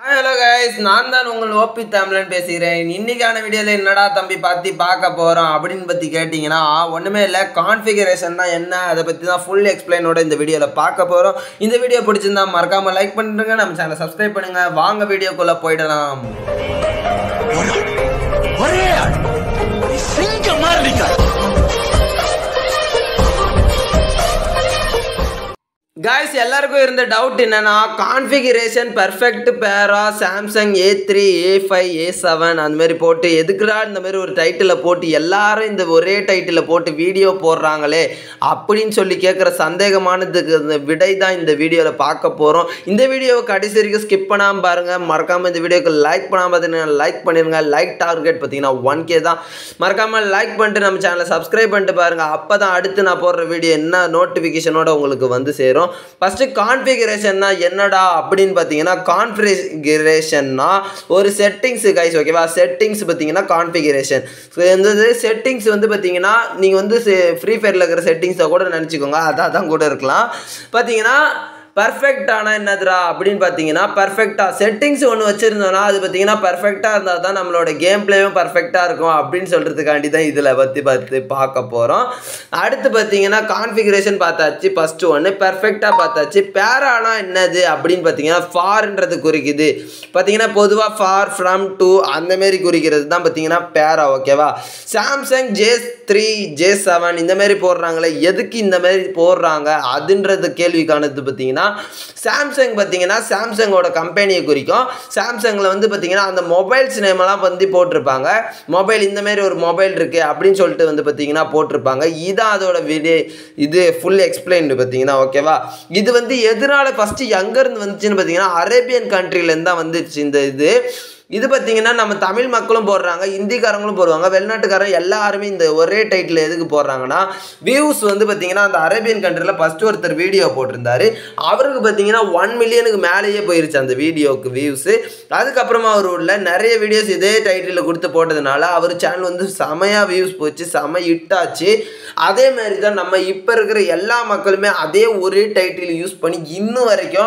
Hello guys நான் தான் உங்கள் ஓபி தமிழன் பேசுகிறேன் இன்னைக்கான வீடியோவில் என்னடா தம்பி பற்றி பார்க்க போகிறோம் அப்படின்னு பற்றி கேட்டிங்கன்னா ஒன்றுமே இல்லை கான்ஃபிகரேஷன் தான் என்ன அதை பற்றி தான் ஃபுல் எக்ஸ்பிளைனோட இந்த வீடியோவில் பார்க்க போகிறோம் இந்த வீடியோ பிடிச்சிருந்தா மறக்காமல் லைக் பண்ணுங்க நம்ம சேனலை சப்ஸ்கிரைப் பண்ணுங்கள் வாங்க வீடியோக்குள்ளே போயிடலாம் ஒரே ஆள் நீ சிங்கம் மாதிரி இருக்காய். காய்ஸ் எல்லாருக்கும் இருந்த டவுட் என்னன்னா கான்ஃபிகரேஷன் பெர்ஃபெக்ட் பேரா Samsung A three A five A seven அந்த மாதிரி போட்டு எதுக்குடா இந்த மாதிரி ஒரு டைட்டிலை போட்டு எல்லாரும் இந்த ஒரே டைட்டிலை போட்டு வீடியோ போடுறாங்களே அப்படின்னு சொல்லி கேட்குற சந்தேகமானதுக்கு இந்த விடை தான் இந்த வீடியோவில் பார்க்க போகிறோம் இந்த வீடியோவை கடைசி வரைக்கும் ஸ்கிப் பண்ணாமல் பாருங்கள் மறக்காமல் இந்த வீடியோக்கு லைக் பண்ணாமல் பார்த்தீங்கன்னா லைக் பண்ணிடுங்க லைக் டார்கெட் பார்த்தீங்கன்னா ஒன் கே தான் மறக்காமல் லைக் பண்ணிட்டு நம்ம சேனலை சப்ஸ்கிரைப் பண்ணிட்டு பாருங்கள் அப்போ தான் அடுத்து நான் போடுற வீடியோ என்ன நோட்டிஃபிகேஷனோட உங்களுக்கு வந்து சேரும் ஃபஸ்ட்டு கான்ஃபிகரேஷன்னா என்னடா அப்படின்னு பார்த்தீங்கன்னா கான்ஃபிகரேஷன்னா ஒரு செட்டிங்ஸ் கைஸ் ஓகேவா செட்டிங்ஸ் பார்த்தீங்கன்னா கான்ஃபிகரேஷன் இந்த செட்டிங்ஸ் வந்து பார்த்தீங்கன்னா நீங்கள் வந்து ஃப்ரீ ஃபயரில் இருக்கிற செட்டிங்ஸை கூட நினச்சிக்கோங்க அதான் தான் கூட இருக்கலாம் பார்த்தீங்கன்னா பர்ஃபெக்டான என்னதுடா அப்படின்னு பார்த்தீங்கன்னா பர்ஃபெக்டாக செட்டிங்ஸ் ஒன்று வச்சுருந்தோன்னா அது பார்த்தீங்கன்னா பர்ஃபெக்டாக இருந்தால் தான் நம்மளோட கேம் பிளேயும் பர்ஃபெக்டாக இருக்கும் அப்படின்னு சொல்கிறதுக்காண்டி தான் இதில் பற்றி பார்த்து பார்க்க போகிறோம் அடுத்து பார்த்தீங்கன்னா கான்ஃபிகரேஷன் பார்த்தாச்சு ஃபஸ்ட்டு ஒன்று பர்ஃபெக்டாக பார்த்தாச்சு பேரானா என்னது அப்படின்னு பார்த்தீங்கன்னா ஃபார்ன்றது குறிக்குது பார்த்தீங்கன்னா பொதுவாக ஃபார் ஃப்ரம் டு அந்தமாரி குறிக்கிறது தான் பார்த்தீங்கன்னா பேரா ஓகேவா Samsung J three J seven இந்த மாதிரி போடுறாங்களே எதுக்கு இந்த மாதிரி போடுறாங்க அதுன்றது கேள்விக்கானது பார்த்தீங்கன்னா சாம்சங் பார்த்தீங்கன்னா சாம்சங்கோட கம்பெனியை குறிக்கும் சாம்சங்கில் வந்து பார்த்தீங்கன்னா அந்த மொபைல்ஸ் நேமெல்லாம் வந்து போட்டிருப்பாங்க மொபைல் இந்த மாதிரி ஒரு மொபைல் இருக்குது அப்படின்னு சொல்லிட்டு வந்து பார்த்தீங்கன்னா போட்டிருப்பாங்க இதான் அதோட வீடியோ இது ஃபுல் எக்ஸ்பிளைன்டு பார்த்தீங்கன்னா ஓகேவா இது வந்து எதனால ஃபஸ்ட்டு எங்கேருந்து வந்துச்சுன்னு பார்த்தீங்கன்னா அரேபியன் கண்ட்ரிலேருந்து தான் வந்துச்சு இந்த இது இது பார்த்தீங்கன்னா நம்ம தமிழ் மக்களும் போடுறாங்க இந்திக்காரங்களும் போடுவாங்க வெளிநாட்டுக்காரங்க எல்லாருமே இந்த ஒரே டைட்டில் எதுக்கு போடுறாங்கன்னா வியூஸ் வந்து பார்த்தீங்கன்னா அந்த அரேபியன் கண்ட்ரியில் ஃபஸ்ட்டு ஒருத்தர் வீடியோ போட்டிருந்தாரு அவருக்கு பார்த்தீங்கன்னா ஒன் மில்லியனுக்கு மேலேயே போயிருச்சு அந்த வீடியோவுக்கு வியூஸு அதுக்கப்புறமா அவர் உள்ள நிறைய வீடியோஸ் இதே டைட்டிலில் கொடுத்து போட்டதுனால அவர் சேனல் வந்து செமையாக வியூஸ் போச்சு செம ஹிட் ஆச்சு அதே மாதிரி தான் நம்ம இப்போ இருக்கிற எல்லா மக்களுமே அதே ஒரே டைட்டில் யூஸ் பண்ணி இன்னும் வரைக்கும்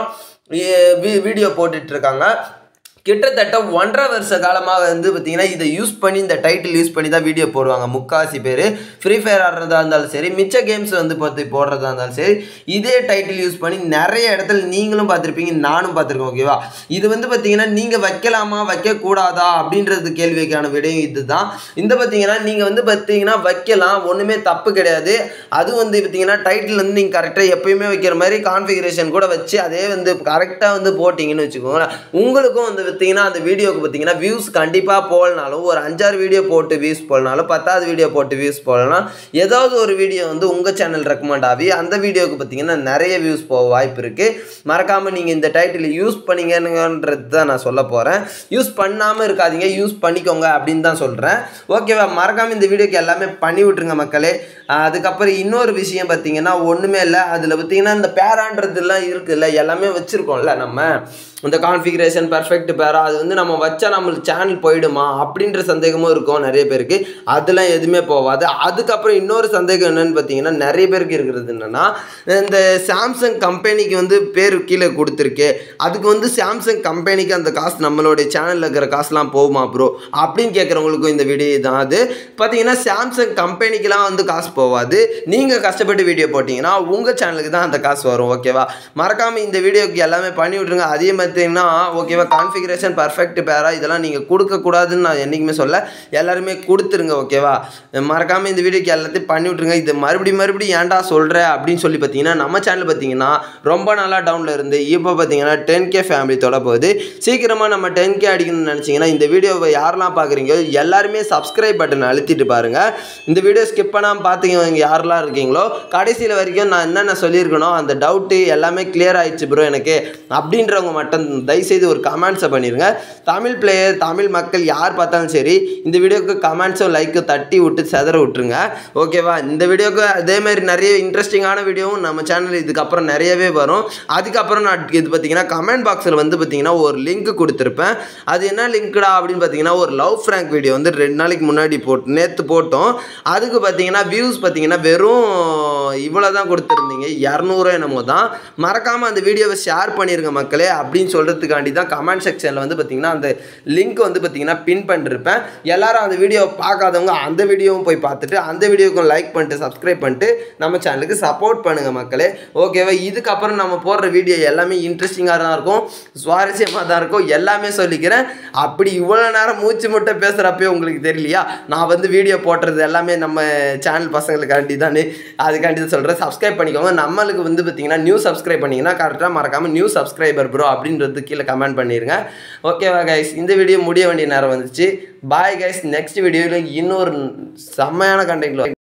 வீடியோ போட்டுட்ருக்காங்க கிட்டத்தட்ட ஒன்றரை வருஷ காலமாக வந்து பார்த்திங்கன்னா இதை யூஸ் பண்ணி இந்த டைட்டில் யூஸ் பண்ணி தான் வீடியோ போடுவாங்க முக்காசி பேர் ஃப்ரீ ஃபயர் ஆடுறதா இருந்தாலும் சரி மிச்ச கேம்ஸ் வந்து பார்த்து போடுறதா இருந்தாலும் சரி இதே டைட்டில் யூஸ் பண்ணி நிறைய இடத்துல நீங்களும் பார்த்துருப்பீங்க நானும் பார்த்துருக்கேன் ஓகேவா இது வந்து பார்த்திங்கன்னா நீங்கள் வைக்கலாமா வைக்கக்கூடாதா அப்படின்றது கேள்விக்கான விடையும் இது தான் இந்த பார்த்திங்கன்னா நீங்கள் வந்து பார்த்தீங்கன்னா வைக்கலாம் ஒன்றுமே தப்பு கிடையாது அது வந்து பார்த்திங்கன்னா டைட்டில் வந்து நீங்கள் கரெக்டாக எப்பயுமே வைக்கிற மாதிரி கான்ஃபிகரேஷன் கூட வச்சு அதே வந்து கரெக்டாக வந்து போட்டிங்கன்னு வச்சுக்கோங்களேன் உங்களுக்கும் வந்து பார்த்தீங்கன்னா அந்த வீடியோக்கு பார்த்தீங்கன்னா வியூஸ் கண்டிப்பாக போகலனாலும் ஒரு அஞ்சாறு வீடியோ போட்டு வியூஸ் போகலனாலும் பத்தாவது வீடியோ போட்டு வியூஸ் போகலனா ஏதாவது ஒரு வீடியோ வந்து உங்கள் சேனல் ரெக்கமெண்ட் ஆகி அந்த வீடியோக்கு பார்த்தீங்கன்னா நிறைய வியூஸ் போக வாய்ப்பு இருக்குது மறக்காமல் நீங்கள் இந்த டைட்டில் யூஸ் பண்ணிங்கன்றது தான் நான் சொல்ல போகிறேன் யூஸ் பண்ணாமல் இருக்காதீங்க யூஸ் பண்ணிக்கோங்க அப்படின்னு தான் சொல்கிறேன் ஓகேவா மறக்காமல் இந்த வீடியோக்கு எல்லாமே பண்ணி விட்ருங்க மக்களே அதுக்கப்புறம் இன்னொரு விஷயம் பார்த்தீங்கன்னா ஒன்றுமே இல்லை அதில் பார்த்தீங்கன்னா இந்த பேரான்றதுலாம் இருக்குல்ல எல்லாமே வச்சுருக்கோம்ல நம்ம இந்த கான்ஃபிகரேஷன் பர்ஃபெக்ட் பேரா அது வந்து நம்ம வச்சா நம்மளுக்கு சேனல் போயிடுமா அப்படின்ற சந்தேகமும் இருக்கும் நிறைய பேருக்கு அதெல்லாம் எதுவுமே போகாது அதுக்கப்புறம் இன்னொரு சந்தேகம் என்னன்னு பார்த்தீங்கன்னா நிறைய பேருக்கு இருக்கிறது என்னென்னா இந்த சாம்சங் கம்பெனிக்கு வந்து பேர் கீழே கொடுத்துருக்கு அதுக்கு வந்து சாம்சங் கம்பெனிக்கு அந்த காசு நம்மளுடைய சேனலில் இருக்கிற காசுலாம் போகுமா ப்ரோ அப்படின்னு கேட்குறவங்களுக்கும் இந்த வீடியோ தான் அது பார்த்தீங்கன்னா சாம்சங் கம்பெனிக்கெலாம் வந்து காசு போகாது நீங்கள் கஷ்டப்பட்டு வீடியோ போட்டிங்கன்னா உங்கள் சேனலுக்கு தான் அந்த காசு வரும் ஓகேவா மறக்காமல் இந்த வீடியோக்கு எல்லாமே பண்ணி விட்ருங்க அதே பார்த்தீங்கன்னா ஓகேவா கான்ஃபிகரேஷன் பர்ஃபெக்ட் பேரா இதெல்லாம் நீங்கள் கொடுக்கக்கூடாதுன்னு நான் என்றைக்குமே சொல்ல எல்லாருமே கொடுத்துருங்க ஓகேவா மறக்காமல் இந்த வீடியோக்கு எல்லாத்தையும் பண்ணி விட்ருங்க இது மறுபடியும் மறுபடியும் ஏன்டா சொல்கிற அப்படின்னு சொல்லி பார்த்தீங்கன்னா நம்ம சேனல் பார்த்தீங்கன்னா ரொம்ப நாளாக டவுனில் இருந்து இப்போ பார்த்தீங்கன்னா டென் கே ஃபேமிலி தொட போகுது சீக்கிரமாக நம்ம டென் கே அடிக்கணும்னு நினச்சிங்கன்னா இந்த வீடியோவை யாரெல்லாம் பார்க்குறீங்க எல்லாருமே சப்ஸ்கிரைப் பட்டன் அழுத்திட்டு பாருங்கள் இந்த வீடியோ ஸ்கிப் பண்ணாமல் பார்த்தீங்க யாரெல்லாம் இருக்கீங்களோ கடைசியில் வரைக்கும் நான் என்னென்ன சொல்லியிருக்கணும் அந்த டவுட்டு எல்லாமே கிளியர் ஆயிடுச்சு ப்ரோ எனக்கு அப்படின்றவங்க மட்டும் தயவுசெய்து ஒரு கமெண்ட்ஸை பண்ணிடுங்க தமிழ் பிளேயர் தமிழ் மக்கள் யார் பார்த்தாலும் சரி இந்த வீடியோக்கு கமெண்ட்ஸும் லைக்கும் தட்டி விட்டு செதற விட்டுருங்க ஓகேவா இந்த வீடியோக்கு அதே மாதிரி நிறைய இன்ட்ரெஸ்டிங்கான வீடியோவும் நம்ம சேனல் இதுக்கப்புறம் நிறையவே வரும் அதுக்கப்புறம் நான் இது பார்த்தீங்கன்னா கமெண்ட் பாக்ஸில் வந்து பார்த்தீங்கன்னா ஒரு லிங்க் கொடுத்துருப்பேன் அது என்ன லிங்க்டா அப்படின்னு பார்த்தீங்கன்னா ஒரு லவ் ஃப்ராங்க் வீடியோ வந்து ரெண்டு நாளைக்கு முன்னாடி போட்டு நேற்று போட்டோம் அதுக்கு பார்த்தீங்கன்னா வியூஸ் பார்த்தீங்கன்னா வெறும் இவ்வளோ தான் கொடுத்துருந்தீங்க இரநூறு என்னமோ தான் மறக்காமல் அந்த வீடியோவை ஷேர் பண்ணிருங்க மக்களே அப்படின்னு அப்படின்னு சொல்கிறதுக்காண்டி தான் கமெண்ட் செக்ஷனில் வந்து பார்த்தீங்கன்னா அந்த லிங்க் வந்து பார்த்தீங்கன்னா பின் பண்ணிருப்பேன் எல்லாரும் அந்த வீடியோவை பார்க்காதவங்க அந்த வீடியோவும் போய் பார்த்துட்டு அந்த வீடியோக்கும் லைக் பண்ணிட்டு சப்ஸ்கிரைப் பண்ணிட்டு நம்ம சேனலுக்கு சப்போர்ட் பண்ணுங்கள் மக்களே ஓகேவா இதுக்கப்புறம் நம்ம போடுற வீடியோ எல்லாமே இன்ட்ரெஸ்டிங்காக தான் இருக்கும் சுவாரஸ்யமாக தான் இருக்கும் எல்லாமே சொல்லிக்கிறேன் அப்படி இவ்வளோ நேரம் மூச்சு முட்டை பேசுகிறப்பே உங்களுக்கு தெரியலையா நான் வந்து வீடியோ போடுறது எல்லாமே நம்ம சேனல் பசங்களுக்காண்டி தானே அதுக்காண்டி தான் சொல்கிறேன் சப்ஸ்கிரைப் பண்ணிக்கோங்க நம்மளுக்கு வந்து பார்த்தீங்கன்னா நியூ சப்ஸ்கிரைப் பண்ணிங்கன்னா கரெக்டாக மறக்காமல் நியூ சப்ஸ்கிரைபர் ப்ரோ அப்படின்றது கீழே கமெண்ட் பண்ணிடுங்க ஓகேவா கைஸ் இந்த வீடியோ முடிய வேண்டிய நேரம் வந்துச்சு பாய் கைஸ் நெக்ஸ்ட் வீடியோவில் இன்னொரு செம்மையான கண்டென்ட்ல